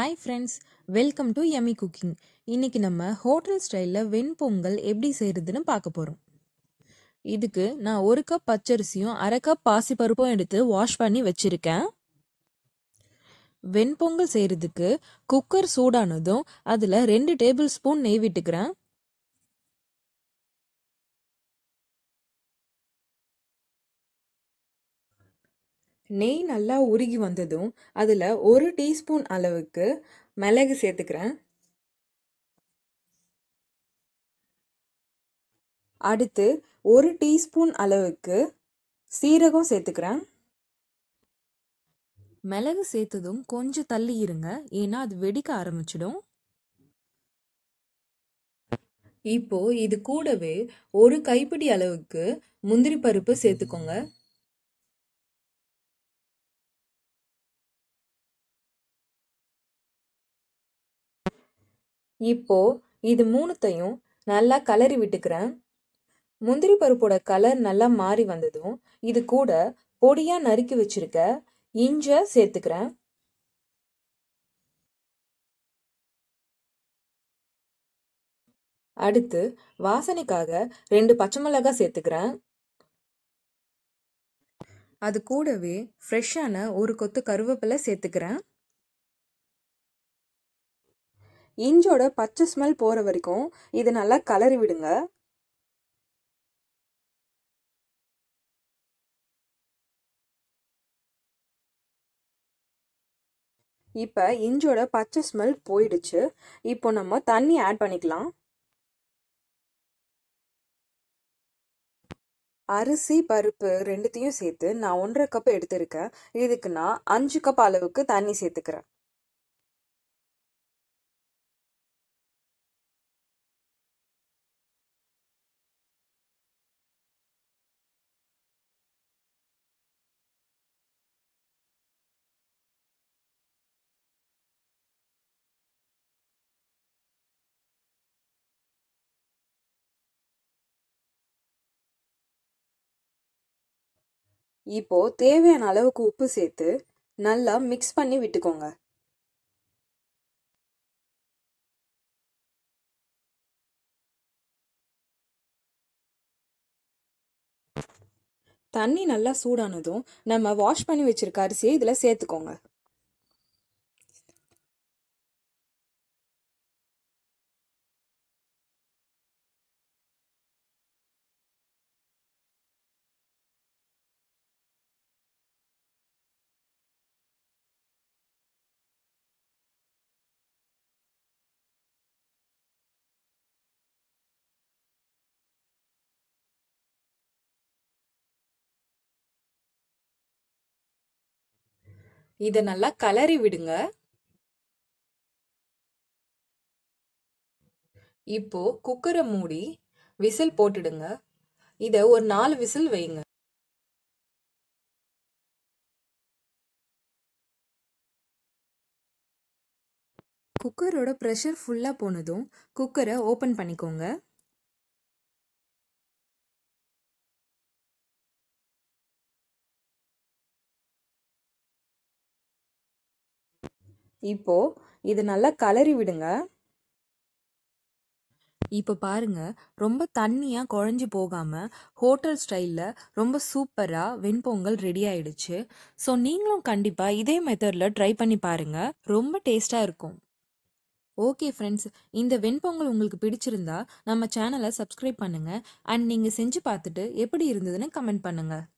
hi friends welcome to yummy cooking இன்னைக்கு நம்ம hotel ஸ்டைலில் வெண்பொங்கல் எப்படி செய்கிறதுன்னு பார்க்க போகிறோம் இதுக்கு நான் ஒரு கப் பச்சரிசியும் அரை கப் பாசிப்பருப்பும் எடுத்து வாஷ் பண்ணி வச்சுருக்கேன் வெண்பொங்கல் செய்கிறதுக்கு குக்கர் சூடானதும் அதில் ரெண்டு டேபிள் ஸ்பூன் நெய் விட்டுக்கிறேன் நெய் நல்லா உருகி வந்ததும் அதில் ஒரு டீஸ்பூன் அளவுக்கு மிளகு சேர்த்துக்கிறேன் அடுத்து ஒரு டீஸ்பூன் அளவுக்கு சீரகம் சேர்த்துக்கிறேன் மிளகு சேர்த்ததும் கொஞ்சம் தள்ளி இருங்க ஏன்னா அது வெடிக்க ஆரம்பிச்சிடும் இப்போ இது கூடவே ஒரு கைப்பிடி அளவுக்கு முந்திரி பருப்பு சேர்த்துக்கோங்க இப்போ இது மூணுத்தையும் நல்லா கலரி விட்டுக்கிறேன் முந்திரி பருப்போட கலர் நல்லா மாறி வந்ததும் இது கூட பொடியா நறுக்கி வச்சிருக்க இஞ்ச சேர்த்துக்கிறேன் அடுத்து வாசனைக்காக ரெண்டு பச்சை மிளகாய் சேர்த்துக்கிறேன் அது கூடவே ஃப்ரெஷ்ஷான ஒரு கொத்து கருவேப்பிலை சேர்த்துக்கிறேன் இஞ்சோட பச்சை ஸ்மெல் போகிற வரைக்கும் இது நல்லா கலரி விடுங்க இப்போ இஞ்சோட பச்சை ஸ்மெல் போயிடுச்சு இப்போ நம்ம தண்ணி ஆட் பண்ணிக்கலாம் அரிசி பருப்பு ரெண்டுத்தையும் சேர்த்து நான் ஒன்றரை கப் எடுத்திருக்கேன் இதுக்கு நான் அஞ்சு கப் அளவுக்கு தண்ணி சேர்த்துக்கிறேன் இப்போ தேவையான அளவுக்கு உப்பு சேர்த்து நல்லா மிக்ஸ் பண்ணி விட்டுக்கோங்க தண்ணி நல்லா சூடானதும் நம்ம வாஷ் பண்ணி வச்சிருக்க அரிசியை இதில் சேர்த்துக்கோங்க இதை நல்லா கலரி விடுங்க இப்போ குக்கரை மூடி விசில் போட்டுடுங்க இதை ஒரு நாலு விசில் வைங்க குக்கரோட ப்ரெஷர் ஃபுல்லாக போனதும் குக்கரை ஓப்பன் பண்ணிக்கோங்க இப்போ இது நல்லா கலரி விடுங்க இப்போ பாருங்க ரொம்ப தண்ணியாக குழஞ்சி போகாமல் ஹோட்டல் ஸ்டைலில் ரொம்ப சூப்பராக வெண்பொங்கல் ரெடி ஆயிடுச்சு ஸோ நீங்களும் கண்டிப்பாக இதே மெத்தடில் ட்ரை பண்ணி பாருங்கள் ரொம்ப டேஸ்ட்டாக இருக்கும் ஓகே ஃப்ரெண்ட்ஸ் இந்த வெண்பொங்கல் உங்களுக்கு பிடிச்சிருந்தா நம்ம சேனலை சப்ஸ்கிரைப் பண்ணுங்கள் அண்ட் நீங்கள் செஞ்சு பார்த்துட்டு எப்படி இருந்ததுன்னு கமெண்ட் பண்ணுங்கள்